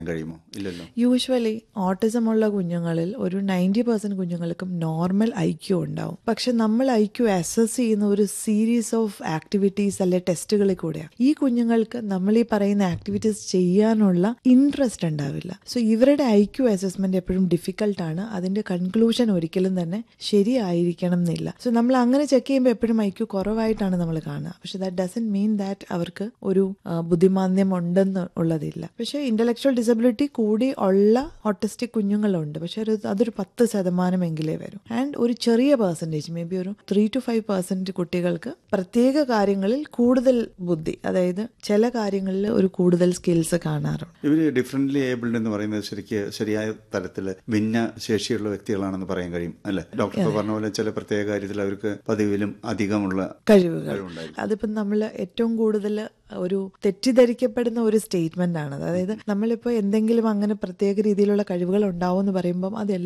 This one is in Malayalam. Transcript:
കഴിയുമോ ഇല്ലല്ലോ യൂഷ്വലി ഓട്ടിസം ഉള്ള കുഞ്ഞുങ്ങളിൽ ഒരു നയൻറ്റി പെർസെന്റ് കുഞ്ഞുങ്ങൾക്കും നോർമൽ ഐക്യു ഉണ്ടാവും പക്ഷെ നമ്മൾ ഐക്യു അസസ് ചെയ്യുന്ന ഒരു സീരീസ് ഓഫ് ആക്ടിവിറ്റീസ് അല്ലെ ടെസ്റ്റുകളിൽ കൂടെയാണ് ഈ കുഞ്ഞുങ്ങൾക്ക് നമ്മൾ ഈ പറയുന്ന ആക്ടിവിറ്റീസ് ചെയ്യാനുള്ള ഇൻട്രസ്റ്റ് ഉണ്ടാവില്ല സോ ഇവരുടെ ഐക്യു അസസ്മെന്റ് എപ്പോഴും ഡിഫിക്കൽട്ടാണ് അതിന്റെ കൺക്ലൂഷൻ ഒരിക്കലും തന്നെ ശരിയായിരിക്കണം എന്നില്ല സോ നമ്മൾ അങ്ങനെ ചെക്ക് ചെയ്യുമ്പോൾ എപ്പോഴും ഐക്യു കുറവായിട്ടാണ് നമ്മൾ കാണുക പക്ഷെ ദാറ്റ് ഡസൻ മീൻ ദാറ്റ് അവർക്ക് ഒരു ആ, ബുദ്ധിമാന്ദ്യം ഉണ്ടെന്ന് ഉള്ളതില്ല പക്ഷെ ഇന്റലക്ച്വൽ ഡിസബിലിറ്റി കൂടി ഉള്ള ഓട്ടിസ്റ്റിക് കുഞ്ഞുങ്ങളുണ്ട് പക്ഷെ ഒരു അതൊരു പത്ത് ശതമാനമെങ്കിലേ വരും ആൻഡ് ഒരു ചെറിയ പെർസെൻറ്റേജ് മേ ബി ഒരു ത്രീ ടു ഫൈവ് പെർസെൻറ്റ് കുട്ടികൾക്ക് പ്രത്യേക കാര്യങ്ങളിൽ കൂടുതൽ ബുദ്ധി അതായത് ചില കാര്യങ്ങളിൽ ഒരു കൂടുതൽ സ്കിൽസ് കാണാറുണ്ട് ഇവര് ഡിഫറെന്റ്ലി ഏബിൾഡ് എന്ന് പറയുന്നത് ശരിക്ക് ശരിയായ തരത്തിൽ ഭിന്ന ശേഷിയുള്ള വ്യക്തികളാണെന്ന് പറയാൻ കഴിയും അല്ലെ ഡോക്ടർ ഇപ്പൊ പറഞ്ഞ പോലെ ചില പ്രത്യേക കാര്യത്തിൽ അവർക്ക് പതിവിലും അധികമുള്ള കഴിവുകൾ കഴിവുണ്ടായിരിക്കും അതിപ്പം നമ്മൾ ഏറ്റവും കൂടുതൽ ഒരു തെറ്റിദ്ധരിക്കപ്പെടുന്ന ഒരു സ്റ്റേറ്റ്മെന്റ് ആണ് അതായത് നമ്മളിപ്പോൾ എന്തെങ്കിലും അങ്ങനെ പ്രത്യേക രീതിയിലുള്ള കഴിവുകൾ ഉണ്ടാവും എന്ന് പറയുമ്പം അത്